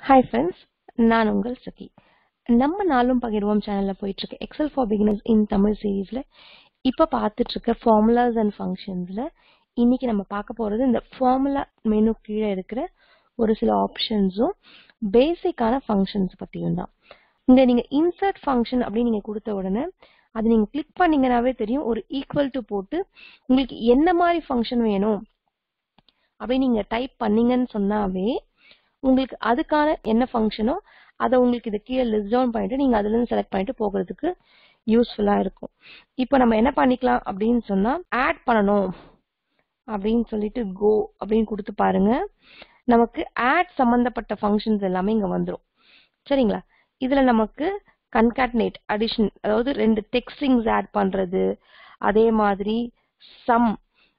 hi friends நான் உங்கள் சகி நம்ம நாளும் பகிர்வோம் சேனல்ல போயிட்டு இருக்க Excel for beginners in Tamil சீரீஸ்ல இப்ப பார்த்துட்டு இருக்க ஃபார்முலாஸ் அண்ட் ஃபங்க்ஷன்ஸ்ல இன்னைக்கு நம்ம பார்க்க போறது இந்த ஃபார்முலா மெனு கீழே இருக்கிற ஒரு சில ஆப்ஷன்ஸும் பேசிக்கான ஃபங்க்ஷன்ஸ் பத்தியும் தான் இங்க நீங்க இன்சர்ட் ஃபங்க்ஷன் அப்படின்னு நீங்க கொடுத்த உடனே அது நீங்க கிளிக் பண்ணீங்கன்னாவே தெரியும் ஒரு ஈக்குவல் டு போட்டு உங்களுக்கு என்ன மாதிரி ஃபங்க்ஷன் வேணும் அப்படின்னு நீங்க டைப் பண்ணீங்கன்னு சொன்னாவே உங்களுக்கு அதுக்கான என்ன ஃபங்க்ஷனோ அதை உங்களுக்கு இது கீழே லிஸ்ட் டவுன் பண்ணிட்டு நீங்க அதுல இருந்து செலக்ட் பண்ணிட்டு போகிறதுக்கு யூஸ்ஃபுல்லா இருக்கும் இப்போ நம்ம என்ன பண்ணிக்கலாம் அப்படின்னு சொன்னா ஆட் பண்ணணும் அப்படின்னு சொல்லிட்டு கோ அப்படின்னு கொடுத்து பாருங்க நமக்கு ஆட் சம்பந்தப்பட்ட ஃபங்க்ஷன்ஸ் எல்லாமே இங்க வந்துடும் சரிங்களா இதுல நமக்கு கன்காட்னேட் அடிஷன் அதாவது ரெண்டு டெக்ஸ்டிங்ஸ் ஆட் பண்றது அதே மாதிரி சம்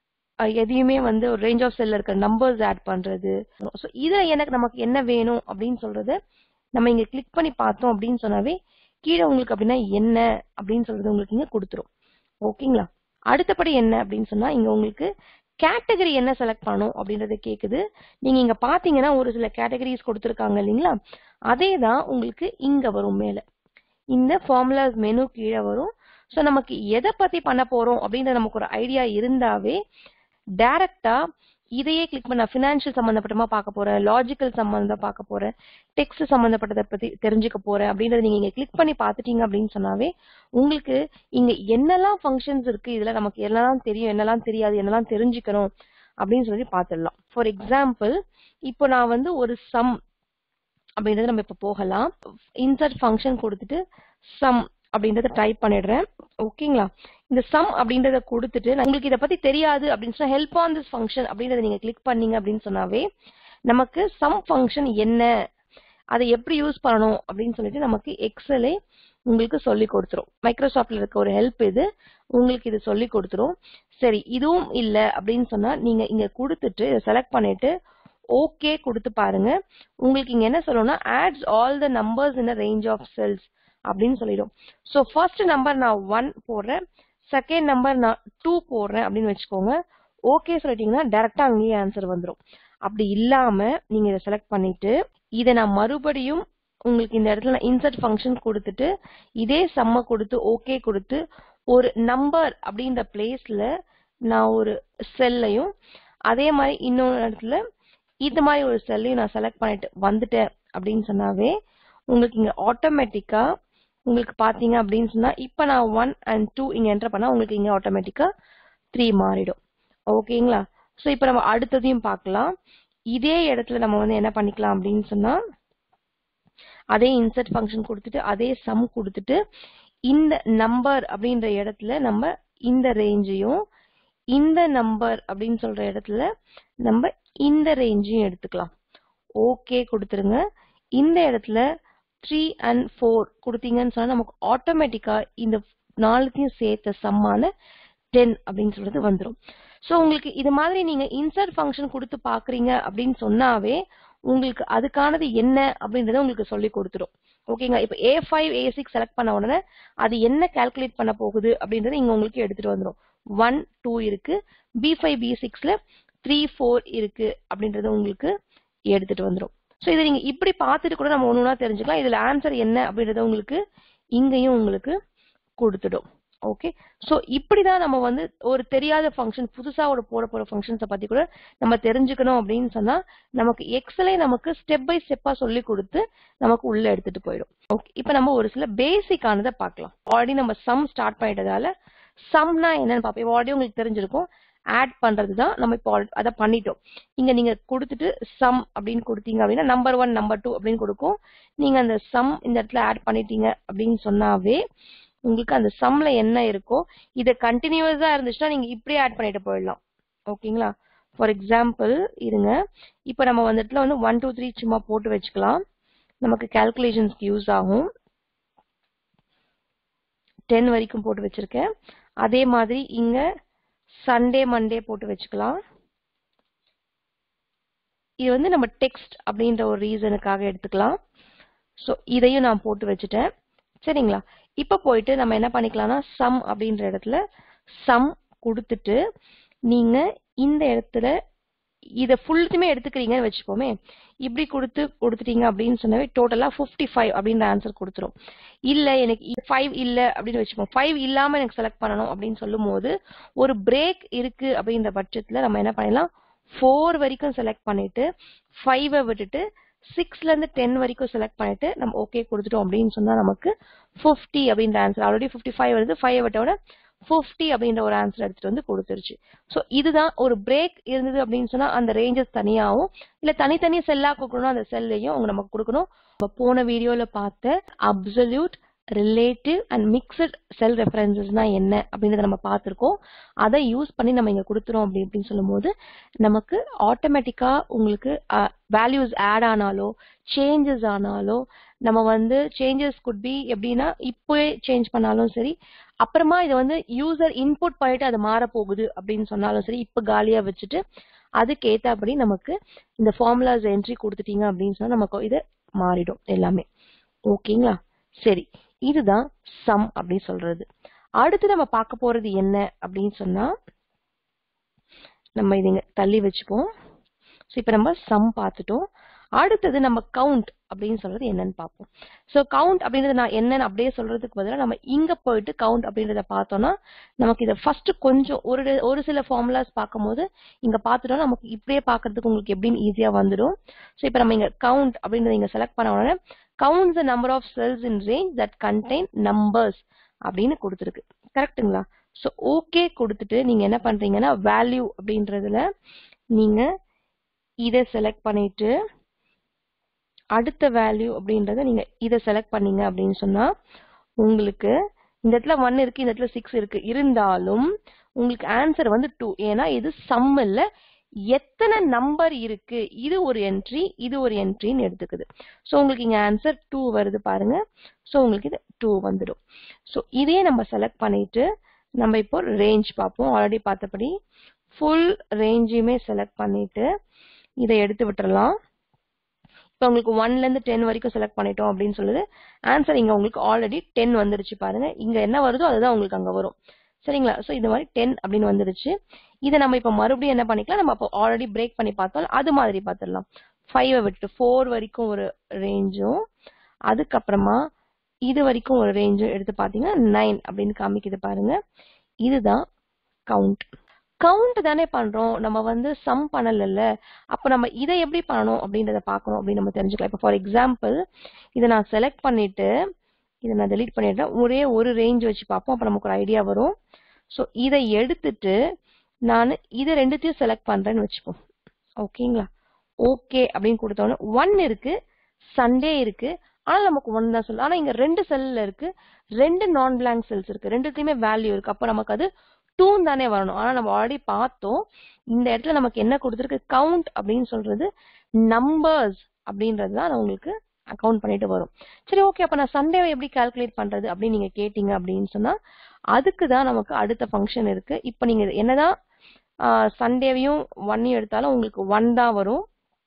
எதையுமே வந்து ஒரு ரேஞ்ச் ஆஃப் செல்ல இருக்க நம்பர்ஸ் ஆட் பண்றது ஸோ இதுல எனக்கு நமக்கு என்ன வேணும் அப்படின்னு சொல்றது நம்ம இங்க கிளிக் பண்ணி பார்த்தோம் அப்படின்னு சொன்னாவே கீழே உங்களுக்கு அப்படின்னா என்ன அப்படின்னு சொல்றது உங்களுக்கு இங்க கொடுத்துரும் ஓகேங்களா அடுத்தபடி என்ன அப்படின்னு சொன்னா இங்க உங்களுக்கு கேட்டகரி என்ன செலக்ட் பண்ணணும் அப்படின்றத கேக்குது நீங்க இங்க பாத்தீங்கன்னா ஒரு சில கேட்டகரிஸ் கொடுத்துருக்காங்க இல்லைங்களா அதே தான் உங்களுக்கு இங்க வரும் மேல இந்த ஃபார்முலாஸ் மெனு கீழே வரும் ஸோ நமக்கு எதை பத்தி பண்ண போறோம் அப்படின்ற நமக்கு ஒரு ஐடியா இருந்தாவே டைரக்டா இதையே கிளிக் பண்ண ஃபினான்ஷியல் சம்பந்தப்பட்டமா பார்க்க போறேன் லாஜிக்கல் சம்பந்தம் பார்க்க போறேன் டெக்ஸ்ட் சம்பந்தப்பட்டதை பத்தி தெரிஞ்சுக்க போறேன் அப்படின்றத நீங்க இங்க கிளிக் பண்ணி பார்த்துட்டீங்க அப்படின்னு சொன்னாவே உங்களுக்கு இங்க என்னெல்லாம் ஃபங்க்ஷன்ஸ் இருக்கு இதுல நமக்கு என்னெல்லாம் தெரியும் என்னெல்லாம் தெரியாது என்னெல்லாம் தெரிஞ்சுக்கணும் அப்படின்னு சொல்லி பார்த்துடலாம் ஃபார் எக்ஸாம்பிள் இப்போ நான் வந்து ஒரு சம் அப்படின்றத நம்ம இப்ப போகலாம் இன்சர்ட் ஃபங்க்ஷன் கொடுத்துட்டு சம் அப்படின்றத டைப் பண்ணிடுறேன் ஓகேங்களா இந்த சம் அப்படின்றத கொடுத்துட்டு உங்களுக்கு இதை பத்தி தெரியாது அப்படின்னு சொன்னா ஹெல்ப் ஆன் திஸ் ஃபங்க்ஷன் அப்படின்றத நீங்க கிளிக் பண்ணீங்க அப்படின்னு சொன்னாவே நமக்கு சம் ஃபங்க்ஷன் என்ன அதை எப்படி யூஸ் பண்ணணும் அப்படின்னு சொல்லிட்டு நமக்கு எக்ஸலே உங்களுக்கு சொல்லி கொடுத்துரும் மைக்ரோசாஃப்ட்ல இருக்க ஒரு ஹெல்ப் இது உங்களுக்கு இது சொல்லி கொடுத்துரும் சரி இதுவும் இல்ல அப்படின்னு சொன்னா நீங்க இங்க கொடுத்துட்டு செலக்ட் பண்ணிட்டு ஓகே கொடுத்து பாருங்க உங்களுக்கு இங்க என்ன சொல்லணும்னா adds all the numbers in range of cells அப்படின்னு சொல்லிடும் ஸோ ஃபர்ஸ்ட் நம்பர் நான் ஒன் போடுறேன் செகண்ட் நம்பர் நான் டூ போடுறேன் அப்படின்னு வச்சுக்கோங்க ஓகே சொல்லிட்டீங்கன்னா டேரக்டா அங்கேயே ஆன்சர் வந்துடும் அப்படி இல்லாம நீங்க இதை செலக்ட் பண்ணிட்டு இதை நான் மறுபடியும் உங்களுக்கு இந்த இடத்துல நான் இன்சர்ட் ஃபங்க்ஷன் கொடுத்துட்டு இதே செம்ம கொடுத்து ஓகே கொடுத்து ஒரு நம்பர் அப்படின்ற பிளேஸ்ல நான் ஒரு செல்லையும் அதே மாதிரி இன்னொரு இடத்துல இந்த மாதிரி ஒரு செல்லையும் நான் செலக்ட் பண்ணிட்டு வந்துட்டேன் அப்படின்னு சொன்னாவே உங்களுக்கு இங்க ஆட்டோமேட்டிக்கா உங்களுக்கு பாத்தீங்க அப்படின்னு சொன்னா இப்ப நான் ஒன் அண்ட் டூ இங்க என்டர் பண்ணா உங்களுக்கு இங்க ஆட்டோமேட்டிக்கா த்ரீ மாறிடும் ஓகேங்களா ஸோ இப்போ நம்ம அடுத்ததையும் பார்க்கலாம் இதே இடத்துல நம்ம வந்து என்ன பண்ணிக்கலாம் அப்படின்னு சொன்னா அதே இன்சர்ட் ஃபங்க்ஷன் கொடுத்துட்டு அதே சம் கொடுத்துட்டு இந்த நம்பர் அப்படின்ற இடத்துல நம்ம இந்த ரேஞ்சையும் இந்த நம்பர் அப்படின்னு சொல்ற இடத்துல நம்ம இந்த ரேஞ்சையும் எடுத்துக்கலாம் ஓகே கொடுத்துருங்க இந்த இடத்துல த்ரீ அண்ட் ஃபோர் கொடுத்தீங்கன்னு சொன்னா நமக்கு ஆட்டோமேட்டிக்கா இந்த நாலுத்தையும் சேர்த்த சம்மான டென் அப்படின்னு சொல்றது வந்துடும் ஸோ உங்களுக்கு இது மாதிரி நீங்க இன்சர்ட் ஃபங்க்ஷன் கொடுத்து பாக்குறீங்க அப்படின்னு சொன்னாவே உங்களுக்கு அதுக்கானது என்ன அப்படின்றத உங்களுக்கு சொல்லி கொடுத்துரும் ஓகேங்களா இப்போ A five A six select பண்ண உடனே அது என்ன கால்குலேட் பண்ண போகுது அப்படின்றத இங்க உங்களுக்கு எடுத்துட்டு வந்துடும் ஒன் டூ இருக்கு பி ஃபைவ் பி சிக்ஸ்ல த்ரீ ஃபோர் இருக்கு அப்படின்றத உங்களுக்கு எடுத்துட்டு வந்துடும் ஸோ இதை நீங்க இப்படி பார்த்துட்டு கூட நம்ம ஒன்று ஒன்றா தெரிஞ்சுக்கலாம் இதுல ஆன்சர் என்ன அப்படின்றத உங்களுக்கு இங்கேயும் உங்களுக்கு கொடுத்துடும் ஓகே ஸோ இப்படிதான் நம்ம வந்து ஒரு தெரியாத ஃபங்க்ஷன் புதுசா ஒரு போட போற ஃபங்க்ஷன்ஸை பத்தி கூட நம்ம தெரிஞ்சுக்கணும் அப்படின்னு சொன்னா நமக்கு எக்ஸலே நமக்கு ஸ்டெப் பை ஸ்டெப்பா சொல்லி கொடுத்து நமக்கு உள்ள எடுத்துட்டு போயிடும் ஓகே இப்போ நம்ம ஒரு சில பேசிக்கானதை பார்க்கலாம் ஆல்ரெடி நம்ம சம் ஸ்டார்ட் பண்ணிட்டதால சம்னா என்னன்னு பார்ப்போம் ஆல்ரெடி உங்களுக்கு தெரிஞ்சிருக்கும் ஆட் பண்றது தான் நம்ம இப்போ அதை பண்ணிட்டோம் இங்க நீங்க கொடுத்துட்டு சம் அப்படின்னு கொடுத்தீங்க அப்படின்னா நம்பர் ஒன் நம்பர் டூ அப்படின்னு கொடுக்கும் நீங்க அந்த சம் இந்த இடத்துல ஆட் பண்ணிட்டீங்க அப்படின்னு சொன்னாவே உங்களுக்கு அந்த சம்ல என்ன இருக்கோ இது கண்டினியூஸா இருந்துச்சுன்னா நீங்க இப்படியே ஆட் பண்ணிட்டு போயிடலாம் ஓகேங்களா ஃபார் எக்ஸாம்பிள் இருங்க இப்போ நம்ம வந்து இடத்துல வந்து ஒன் டூ த்ரீ சும்மா போட்டு வச்சுக்கலாம் நமக்கு கால்குலேஷன்ஸ்க்கு யூஸ் ஆகும் டென் வரைக்கும் போட்டு வச்சிருக்கேன் அதே மாதிரி இங்க சண்டே மண்டே போட்டு வச்சுக்கலாம் இது வந்து நம்ம டெக்ஸ்ட் அப்படின்ற ஒரு ரீசனுக்காக எடுத்துக்கலாம் ஸோ இதையும் நான் போட்டு வச்சுட்டேன் சரிங்களா இப்போ போயிட்டு நம்ம என்ன பண்ணிக்கலாம்னா சம் அப்படின்ற இடத்துல சம் கொடுத்துட்டு நீங்க இந்த இடத்துல இதை ஃபுல்லுமே எடுத்துக்கிறீங்கன்னு வச்சுப்போமே இப்படி கொடுத்து கொடுத்துட்டீங்க அப்படின்னு சொன்னாவே டோட்டலா ஃபிஃப்டி ஃபைவ் அப்படின்ற ஆன்சர் கொடுத்துரும் இல்ல எனக்கு ஃபைவ் இல்ல அப்படின்னு வச்சுப்போம் ஃபைவ் இல்லாம எனக்கு செலக்ட் பண்ணணும் அப்படின்னு சொல்லும் போது ஒரு பிரேக் இருக்கு அப்படின்ற பட்சத்துல நம்ம என்ன பண்ணலாம் ஃபோர் வரைக்கும் செலக்ட் பண்ணிட்டு ஃபைவை விட்டுட்டு சிக்ஸ்ல இருந்து டென் வரைக்கும் செலக்ட் பண்ணிட்டு நம்ம ஓகே கொடுத்துட்டோம் அப்படின்னு சொன்னா நமக்கு ஃபிஃப்டி அப்படின்ற ஆன்சர் ஆல்ரெடி ஃபிஃப்டி ஃபைவ் வருது ஃபைவ் விட்டோட ஃபிஃப்டி அப்படின்ற ஒரு ஆன்சர் எடுத்துட்டு வந்து கொடுத்துருச்சு ஸோ இதுதான் ஒரு பிரேக் இருந்தது அப்படின்னு சொன்னா அந்த ரேஞ்சஸ் தனியாகவும் இல்ல தனித்தனி செல்லா கொடுக்கணும் அந்த செல்லையும் அவங்க நமக்கு கொடுக்கணும் நம்ம போன வீடியோல பார்த்த absolute relative and mixed cell ரெஃபரன்சஸ்னா என்ன அப்படின்றத நம்ம பார்த்துருக்கோம் அதை யூஸ் பண்ணி நம்ம இங்க கொடுத்துறோம் அப்படி அப்படின்னு சொல்லும்போது நமக்கு ஆட்டோமேட்டிக்கா உங்களுக்கு வேல்யூஸ் ஆட் ஆனாலோ சேஞ்சஸ் ஆனாலோ நம்ம வந்து சேஞ்சஸ் குட் பி எப்படின்னா இப்போவே சேஞ்ச் பண்ணாலும் சரி அப்புறமா இதை வந்து யூசர் இன்புட் பண்ணிட்டு அது மாற போகுது அப்படின்னு சொன்னாலும் சரி இப்போ காலியா வச்சுட்டு அதுக்கு ஏத்தாப்படி நமக்கு இந்த ஃபார்முலாஸ் என்ட்ரி கொடுத்துட்டீங்க அப்படின்னு சொன்னா நமக்கு இது மாறிடும் எல்லாமே ஓகேங்களா சரி இதுதான் சம் அப்படின்னு சொல்றது அடுத்து நம்ம பார்க்க போறது என்ன அப்படின்னு சொன்னா நம்ம இதை தள்ளி வச்சுப்போம் ஸோ இப்போ நம்ம சம் பார்த்துட்டோம் அடுத்தது நம்ம கவுண்ட் அப்படின்னு சொல்றது என்னன்னு பார்ப்போம் ஸோ கவுண்ட் அப்படின்றது நான் என்னன்னு அப்படியே சொல்றதுக்கு பதிலாக நம்ம இங்க போயிட்டு கவுண்ட் அப்படின்றத பார்த்தோம்னா நமக்கு இதை ஃபர்ஸ்ட் கொஞ்சம் ஒரு ஒரு சில ஃபார்முலாஸ் பார்க்கும்போது இங்க பார்த்துட்டோம் நமக்கு இப்படியே பார்க்கறதுக்கு உங்களுக்கு எப்படின்னு ஈஸியா வந்துடும் ஸோ இப்போ நம்ம இங்க கவுண்ட் அப்படின்றத இங்க செலக்ட் பண்ண உடனே count the number of cells in range that contain numbers அப்படின்னு கொடுத்துருக்கு கரெக்ட்டுங்களா ஸோ ஓகே கொடுத்துட்டு நீங்க என்ன பண்றீங்கன்னா வேல்யூ அப்படின்றதுல நீங்க இதை செலக்ட் பண்ணிட்டு அடுத்த வேல்யூ அப்படின்றத நீங்க இதை செலக்ட் பண்ணீங்க அப்படின்னு சொன்னா உங்களுக்கு இந்த இடத்துல ஒன் இருக்கு இந்த இடத்துல சிக்ஸ் இருக்கு இருந்தாலும் உங்களுக்கு ஆன்சர் வந்து டூ ஏன்னா இது சம் இல்ல எத்தனை நம்பர் இருக்கு இது ஒரு என்ட்ரி இது ஒரு என்ட்ரின்னு எடுத்துக்குது ஸோ உங்களுக்கு இங்க ஆன்சர் டூ வருது பாருங்க ஸோ உங்களுக்கு இது டூ வந்துடும் ஸோ இதையே நம்ம செலக்ட் பண்ணிட்டு நம்ம இப்போ ரேஞ்ச் பார்ப்போம் ஆல்ரெடி பார்த்தபடி ஃபுல் ரேஞ்சையுமே செலக்ட் பண்ணிட்டு இதை எடுத்து விட்டுறலாம் இப்போ உங்களுக்கு ஒன்ல இருந்து டென் வரைக்கும் செலக்ட் பண்ணிட்டோம் அப்படின்னு சொல்லுது ஆன்சர் இங்க உங்களுக்கு ஆல்ரெடி டென் வந்துருச்சு பாருங்க இங்க என்ன வருதோ அதுதான் உங்களுக்கு அங்க வரும் சரிங்களா ஸோ இது மாதிரி டென் அப்படின்னு வந்துருச்சு இதை நம்ம இப்போ மறுபடியும் என்ன பண்ணிக்கலாம் நம்ம அப்போ ஆல்ரெடி பிரேக் பண்ணி பார்த்தோம் அது மாதிரி பார்த்துடலாம் ஃபைவை விட்டுட்டு ஃபோர் வரைக்கும் ஒரு ரேஞ்சும் அதுக்கப்புறமா இது வரைக்கும் ஒரு ரேஞ்சும் எடுத்து பார்த்தீங்கன்னா நைன் அப்படின்னு காமிக்குது பாருங்க இதுதான் கவுண்ட் கவுண்ட் தானே பண்றோம் நம்ம வந்து சம் பண்ணல அப்ப நம்ம இதை எப்படி பண்ணணும் அப்படின்றத பார்க்கணும் அப்படின்னு நம்ம தெரிஞ்சுக்கலாம் இப்போ ஃபார் எக்ஸாம்பிள் இதை நான் செலக்ட் பண்ணிட்டு இதை நான் டெலீட் பண்ணிட்டேன் ஒரே ஒரு ரேஞ்ச் வச்சு பார்ப்போம் அப்போ நமக்கு ஒரு ஐடியா வரும் ஸோ இதை எடுத்துட்டு நான் இதை ரெண்டுத்தையும் செலக்ட் பண்றேன்னு வச்சுப்போம் ஓகேங்களா ஓகே அப்படின்னு கொடுத்தோன்னே ஒன் இருக்கு சண்டே இருக்கு ஆனா நமக்கு ஒன் தான் சொல்லு ஆனா இங்க ரெண்டு செல்ல இருக்கு ரெண்டு நான் பிளாங்க் செல்ஸ் இருக்கு ரெண்டுத்தையுமே வேல்யூ இருக்கு அப்ப நமக்கு அது டூன் தானே வரணும் ஆனா நம்ம ஆல்ரெடி பார்த்தோம் இந்த இடத்துல நமக்கு என்ன கொடுத்துருக்கு கவுண்ட் அப்படின்னு சொல்றது நம்பர்ஸ் அப்படின்றது தான் உங்களுக்கு அக்கவுண்ட் பண்ணிட்டு வரும் சரி ஓகே அப்ப நான் சண்டேவை எப்படி கால்குலேட் பண்றது அப்படின்னு நீங்க கேட்டீங்க அப்படின்னு சொன்னா அதுக்கு தான் நமக்கு அடுத்த ஃபங்க்ஷன் இருக்கு இப்போ நீங்க என்னதான் சண்டேவையும் ஒன்னையும் எடுத்தாலும் உங்களுக்கு ஒன் தான் வரும்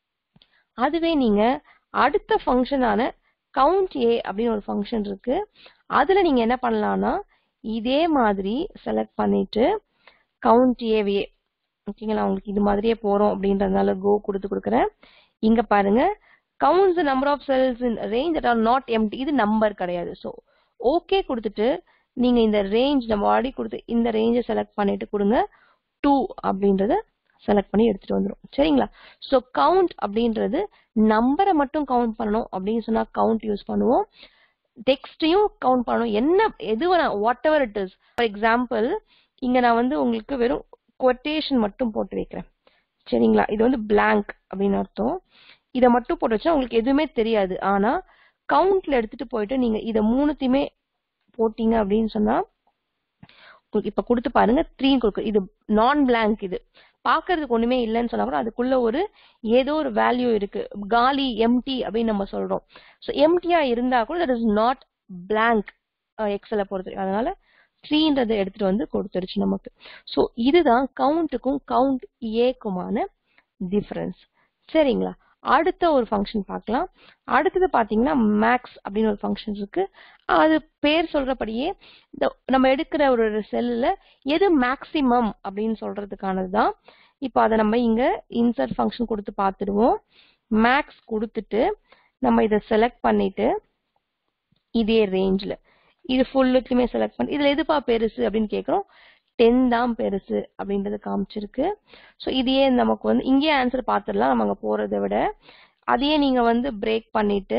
அதுவே நீங்க அடுத்த ஃபங்க்ஷனான கவுண்ட் ஏ அப்படின்னு ஒரு ஃபங்க்ஷன் இருக்கு அதுல நீங்க என்ன பண்ணலாம்னா இதே மாதிரி செலக்ட் பண்ணிட்டு கவுண்ட் ஏவே ஓகேங்களா உங்களுக்கு இது மாதிரியே போறோம் அப்படின்றதுனால கோ கொடுத்து கொடுக்குறேன் இங்க பாருங்க counts number of cells in range that are not empty இது நம்பர் கிடையாது ஸோ ஓகே கொடுத்துட்டு நீங்க இந்த ரேஞ்ச் நம்ம ஆல்ரெடி கொடுத்து இந்த ரேஞ்சை செலக்ட் பண்ணிட்டு கொடுங்க டூ அப்படின்றத செலக்ட் பண்ணி எடுத்துட்டு வந்துடும் சரிங்களா ஸோ கவுண்ட் அப்படின்றது நம்பரை மட்டும் கவுண்ட் பண்ணணும் அப்படின்னு சொன்னா கவுண்ட் யூஸ் பண்ணுவோம் டெக்ஸ்டையும் கவுண்ட் பண்ணணும் என்ன எது whatever it is for example இங்க நான் வந்து உங்களுக்கு வெறும் கொட்டேஷன் மட்டும் போட்டு வைக்கிறேன் சரிங்களா இது வந்து பிளாங்க் அப்படின்னு அர்த்தம் இதை மட்டும் போட்டு வச்சா உங்களுக்கு எதுவுமே தெரியாது ஆனா கவுண்ட்ல எடுத்துட்டு போயிட்டு நீங்க இதை மூணுத்தையுமே போட்டீங்க அப்படின்னு சொன்னா உங்களுக்கு இப்ப கொடுத்து பாருங்க த்ரீ கொடுக்கு இது நான் பிளாங்க் இது பாக்குறதுக்கு ஒண்ணுமே இல்லைன்னு சொன்னா கூட அதுக்குள்ள ஒரு ஏதோ ஒரு வேல்யூ இருக்கு காலி எம்டி அப்படின்னு நம்ம சொல்றோம் ஸோ எம்டியா இருந்தா கூட தட் இஸ் நாட் பிளாங்க் எக்ஸலை பொறுத்து அதனால த்ரீன்றதை எடுத்துட்டு வந்து கொடுத்துருச்சு நமக்கு ஸோ இதுதான் கவுண்ட்டுக்கும் கவுண்ட் ஏக்குமான டிஃபரன்ஸ் சரிங்களா அடுத்த ஒரு ஃபங்க்ஷன் பார்க்கலாம் அடுத்தது பார்த்தீங்கன்னா மேக்ஸ் அப்படின்னு ஒரு ஃபங்க்ஷன் இருக்கு அது பேர் சொல்றபடியே இந்த நம்ம எடுக்கிற ஒரு செல்லில் எது மேக்சிமம் அப்படின்னு சொல்றதுக்கானது தான் இப்போ அதை நம்ம இங்க இன்சர்ட் ஃபங்க்ஷன் கொடுத்து பார்த்துடுவோம் மேக்ஸ் கொடுத்துட்டு நம்ம இதை செலக்ட் பண்ணிட்டு இதே ரேஞ்சில் இது ஃபுல்லுக்குமே செலக்ட் பண்ணி இதுல எதுப்பா பெருசு அப்படின்னு கேட்குறோம் டென் தான் பெருசு அப்படின்றது காமிச்சிருக்கு ஸோ இதையே நமக்கு வந்து இங்கேயே ஆன்சர் பார்த்துடலாம் நம்ம அங்கே போறதை விட அதையே நீங்க வந்து பிரேக் பண்ணிட்டு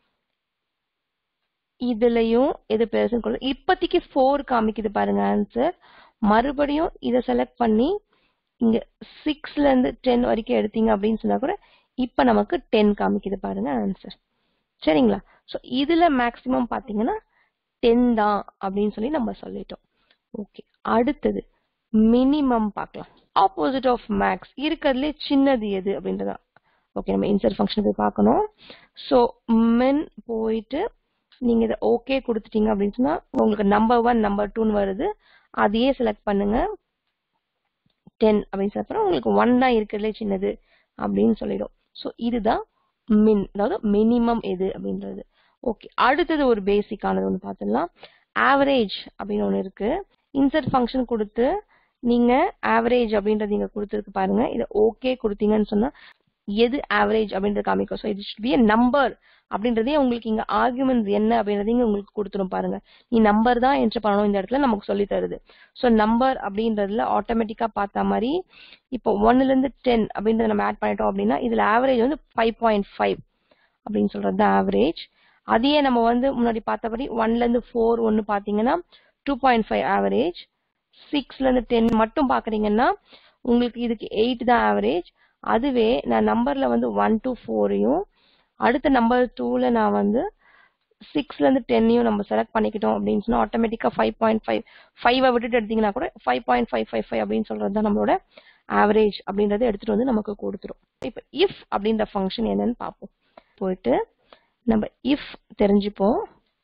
இதுலயும் எது பெருசுன்னு கொடு இப்போதைக்கு ஃபோர் காமிக்குது பாருங்க ஆன்சர் மறுபடியும் இதை செலக்ட் பண்ணி இங்க சிக்ஸ்ல இருந்து டென் வரைக்கும் எடுத்தீங்க அப்படின்னு சொன்னா கூட இப்ப நமக்கு டென் காமிக்குது பாருங்க ஆன்சர் சரிங்களா ஸோ இதுல மேக்சிமம் பாத்தீங்கன்னா டென் தான் அப்படின்னு சொல்லி நம்ம சொல்லிட்டோம் ஓகே அடுத்தது மினிமம் பார்க்கலாம் ஆப்போசிட் ஆஃப் மேக்ஸ் இருக்கிறதுலே சின்னது எது அப்படின்றதா ஓகே நம்ம இன்சர்ட் ஃபங்க்ஷன் போய் பார்க்கணும் ஸோ மின் போயிட்டு நீங்க இதை ஓகே கொடுத்துட்டீங்க அப்படின்னு சொன்னா உங்களுக்கு நம்பர் ஒன் நம்பர் டூன்னு வருது அதையே செலக்ட் பண்ணுங்க டென் அப்படின்னு சொல்லப்போ உங்களுக்கு ஒன் தான் இருக்கிறதுலே சின்னது அப்படின்னு சொல்லிடும் ஸோ இதுதான் மின் அதாவது மினிமம் எது அப்படின்றது ஓகே அடுத்தது ஒரு பேசிக்கானது ஒன்று பார்த்துடலாம் ஆவரேஜ் அப்படின்னு ஒன்று இருக்கு இன்சர்ட் ஃபங்க்ஷன் கொடுத்து நீங்க ஆவரேஜ் அப்படின்றது நீங்க கொடுத்துருக்கு பாருங்க இதை ஓகே கொடுத்தீங்கன்னு சொன்னா எது ஆவரேஜ் அப்படின்றது காமிக்கும் ஸோ இது ஷுட் பி நம்பர் அப்படின்றதே உங்களுக்கு இங்க ஆர்குமெண்ட்ஸ் என்ன அப்படின்றதையும் உங்களுக்கு கொடுத்துரும் பாருங்க நீ நம்பர் தான் என்ட்ரு பண்ணணும் இந்த இடத்துல நமக்கு சொல்லி தருது ஸோ நம்பர் அப்படின்றதுல ஆட்டோமேட்டிக்கா பார்த்த மாதிரி இப்போ ஒன்னுல இருந்து டென் அப்படின்றத நம்ம ஆட் பண்ணிட்டோம் அப்படின்னா இதுல ஆவரேஜ் வந்து ஃபைவ் பாயிண்ட் ஃபைவ் அப்படின்னு சொல்றது தான் ஆவரேஜ் அதையே நம்ம வந்து முன்னாடி பார்த்தபடி ஒன்ல இருந்து ஃபோர் ஒன்னு பாத்தீங்கன்னா டூ பாயிண்ட் ஃபைவ் ஆவரேஜ் சிக்ஸ்ல இருந்து டென் மட்டும் பாக்குறீங்கன்னா உங்களுக்கு இதுக்கு எயிட் தான் ஆவரேஜ் அதுவே நான் நம்பர்ல வந்து ஒன் டு ஃபோரையும் அடுத்த நம்பர் டூல நான் வந்து சிக்ஸ்ல இருந்து டென்னையும் நம்ம செலக்ட் பண்ணிக்கிட்டோம் அப்படின்னு சொன்னா ஆட்டோமேட்டிக்கா ஃபைவ் பாயிண்ட் ஃபைவ் ஃபைவை விட்டுட்டு எடுத்தீங்கன்னா கூட five point five five five அப்படின்னு சொல்றது தான் நம்மளோட ஆவரேஜ் அப்படின்றத எடுத்துட்டு வந்து நமக்கு கொடுத்துரும் இப்போ இஃப் அப்படின்ற ஃபங்க்ஷன் என்னன்னு பார்ப்போம் போயிட்டு நம்ம இஃப் தெரிஞ்சுப்போம்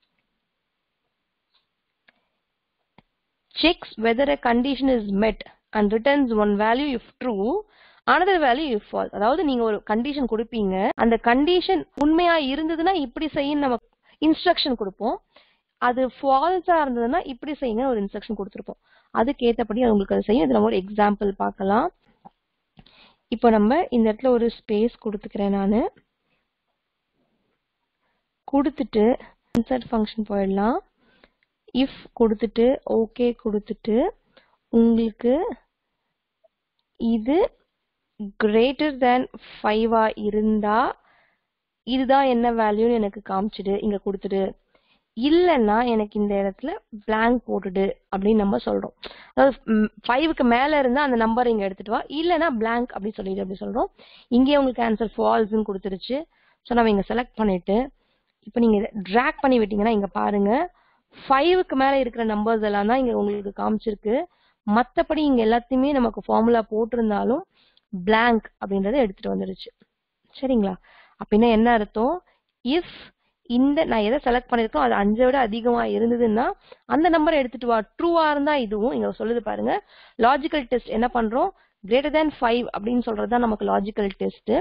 checks whether a condition is met and returns one value if true another value if false அதாவது நீங்க ஒரு கண்டிஷன் கொடுப்பீங்க அந்த கண்டிஷன் உண்மையா இருந்ததுன்னா இப்படி செய்யும் நம்ம இன்ஸ்ட்ரக்ஷன் கொடுப்போம் அது ஃபால்ஸா இருந்ததுன்னா இப்படி செய்யுங்க ஒரு இன்ஸ்ட்ரக்ஷன் கொடுத்துருப்போம் அதுக்கு ஏத்தபடி அது உங்களுக்கு அது செய்யும் இது நம்ம ஒரு எக்ஸாம்பிள் பார்க்கலாம் இப்போ நம்ம இந்த இடத்துல ஒரு ஸ்பேஸ் கொடுத்துக்கிறேன் நான் கொடுத்துட்டு இன்சர்ட் ஃபங்க்ஷன் போயிடலாம் இஃப் கொடுத்துட்டு ஓகே கொடுத்துட்டு உங்களுக்கு இது கிரேட்டர் தேன் ஃபைவா இருந்தா இதுதான் என்ன வேல்யூன்னு எனக்கு காமிச்சிடு இங்க கொடுத்துடு இல்லைன்னா எனக்கு இந்த இடத்துல blank போட்டுடு அப்படின்னு நம்ம சொல்றோம் அதாவது ஃபைவுக்கு மேல இருந்தா அந்த நம்பர் இங்க எடுத்துட்டு வா இல்லைன்னா blank அப்படி சொல்லிடு அப்படி சொல்றோம் இங்கே உங்களுக்கு ஆன்சர் ஃபால்ஸ்னு கொடுத்துருச்சு ஸோ நம்ம இங்க செலக்ட் பண்ணிட்டு இப்போ நீங்க இதை ட்ராக் பண்ணி விட்டீங்கன்னா இங்க பாருங்க ஃபைவுக்கு மேல இருக்கிற நம்பர்ஸ் எல்லாம் தான் இங்க உங்களுக்கு காமிச்சிருக்கு மத்தபடி இங்க எல்லாத்தையுமே நமக்கு ஃபார்முலா போட்டிருந்தாலும் blank அப்படின்றத எடுத்துட்டு வந்துருச்சு சரிங்களா அப்படின்னா என்ன அர்த்தம் இஃப் இந்த நான் எதை செலக்ட் பண்ணிருக்கோம் அது அஞ்சை விட அதிகமா இருந்ததுன்னா அந்த நம்பரை எடுத்துட்டு வா ட்ரூவா இருந்தா இதுவும் இங்க சொல்லுது பாருங்க லாஜிக்கல் டெஸ்ட் என்ன பண்றோம் கிரேட்டர் தேன் ஃபைவ் அப்படின்னு சொல்றது தான் நமக்கு லாஜிக்கல் டெஸ்ட்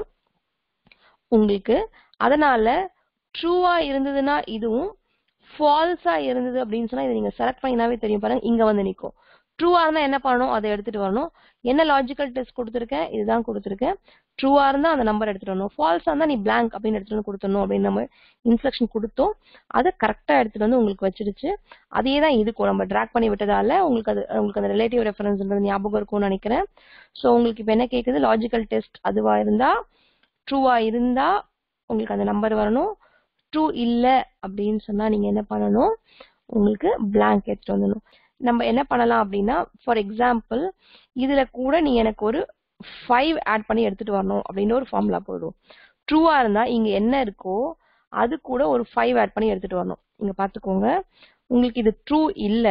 உங்களுக்கு அதனால ட்ரூவா இருந்ததுன்னா இதுவும் ஃபால்ஸா இருந்தது அப்படின்னு சொன்னா இதை நீங்க செலக்ட் பண்ணினாவே தெரியும் பாருங்க இங்க வந்து நிக்கும் ட்ரூவா இருந்தா என்ன பண்ணணும் அதை எடுத்துட்டு வரணும் என்ன லாஜிக்கல் டெஸ்ட் கொடுத்துருக்கேன் இதுதான் கொடுத்துருக்கேன் ட்ரூவா இருந்தா அந்த நம்பர் எடுத்துட்டு வரணும் ஃபால்ஸா இருந்தா நீ blank அப்படின்னு எடுத்துட்டு வந்து கொடுத்துடணும் அப்படின்னு நம்ம இன்ஸ்ட்ரக்ஷன் கொடுத்தோம் அதை கரெக்டா எடுத்துட்டு வந்து உங்களுக்கு வச்சிருச்சு அதே தான் இதுக்கும் நம்ம ட்ராக் பண்ணி விட்டதால உங்களுக்கு அது உங்களுக்கு அந்த ரிலேட்டிவ் ரெஃபரன்ஸ்ன்றது ஞாபகம் இருக்கும்னு நினைக்கிறேன் ஸோ உங்களுக்கு இப்போ என்ன கேட்குது லாஜிக்கல் டெஸ்ட் அதுவா இருந்தா ட்ரூவா இருந்தா உங்களுக்கு அந்த நம்பர் வரணும் ட்ரூ இல்ல அப்படின்னு சொன்னா நீங்க என்ன பண்ணணும் உங்களுக்கு blank எடுத்துட்டு வந்துடணும் நம்ம என்ன பண்ணலாம் அப்படின்னா ஃபார் எக்ஸாம்பிள் இதுல கூட நீ எனக்கு ஒரு ஃபைவ் ஆட் பண்ணி எடுத்துட்டு வரணும் அப்படின்னு ஒரு ஃபார்முலா போடுவோம் ட்ரூவா இருந்தா இங்க என்ன இருக்கோ அது கூட ஒரு ஃபைவ் ஆட் பண்ணி எடுத்துட்டு வரணும் இங்க பாத்துக்கோங்க உங்களுக்கு இது ட்ரூ இல்ல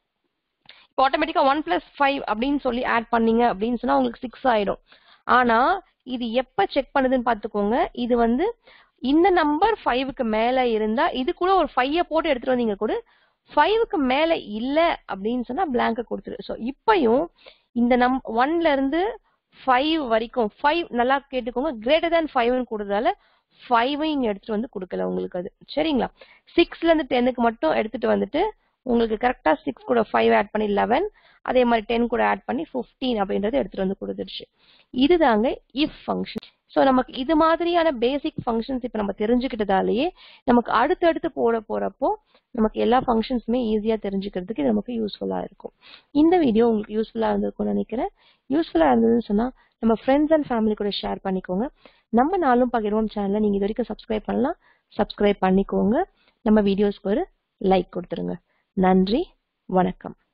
இப்போ ஆட்டோமேட்டிக்கா ஒன் பிளஸ் ஃபைவ் அப்படின்னு சொல்லி ஆட் பண்ணீங்க அப்படின்னு சொன்னா உங்களுக்கு சிக்ஸ் ஆயிடும் ஆனா இது எப்ப செக் பண்ணுதுன்னு பாத்துக்கோங்க இது வந்து இந்த நம்பர் ஃபைவுக்கு மேல இருந்தா இது கூட ஒரு ஃபைவ போட்டு எடுத்துட்டு வந்தீங்க கூட ஃபைவுக்கு மேல இல்ல அப்படின்னு சொன்னா பிளாங்க கொடுத்துரு ஸோ இப்பயும் இந்த நம் ஒன்ல இருந்து ஃபைவ் வரைக்கும் ஃபைவ் நல்லா கேட்டுக்கோங்க கிரேட்டர் தேன் ஃபைவ்னு கொடுத்ததால ஃபைவையும் இங்க எடுத்துட்டு வந்து கொடுக்கல உங்களுக்கு அது சரிங்களா சிக்ஸ்ல இருந்து டென்னுக்கு மட்டும் எடுத்துட்டு வந்துட்டு உங்களுக்கு கரெக்டா சிக்ஸ் கூட ஃபைவ் ஆட் பண்ணி லெவன் அதே மாதிரி டென் கூட ஆட் பண்ணி ஃபிஃப்டீன் அப்படின்றது எடுத்துட்டு வந்து கொடுத்துருச்சு இதுதாங்க இஃப் ஃபங்க்ஷன் ஸோ நமக்கு இது மாதிரியான பேசிக் ஃபங்க்ஷன்ஸ் இப்போ நம்ம தெரிஞ்சுக்கிட்டதாலேயே நமக்கு அடுத்தடுத்து போட போறப்போ நமக்கு எல்லா ஃபங்க்ஷன்ஸுமே ஈஸியாக தெரிஞ்சுக்கிறதுக்கு இது நமக்கு யூஸ்ஃபுல்லாக இருக்கும் இந்த வீடியோ உங்களுக்கு யூஸ்ஃபுல்லாக இருந்திருக்கும்னு நினைக்கிறேன் யூஸ்ஃபுல்லாக இருந்ததுன்னு சொன்னால் நம்ம ஃப்ரெண்ட்ஸ் அண்ட் ஃபேமிலி கூட ஷேர் பண்ணிக்கோங்க நம்ம நாளும் பகிர்வோம் சேனலை நீங்கள் இது வரைக்கும் சப்ஸ்கிரைப் பண்ணலாம் சப்ஸ்கிரைப் பண்ணிக்கோங்க நம்ம வீடியோஸ்க்கு ஒரு லைக் கொடுத்துருங்க நன்றி வணக்கம்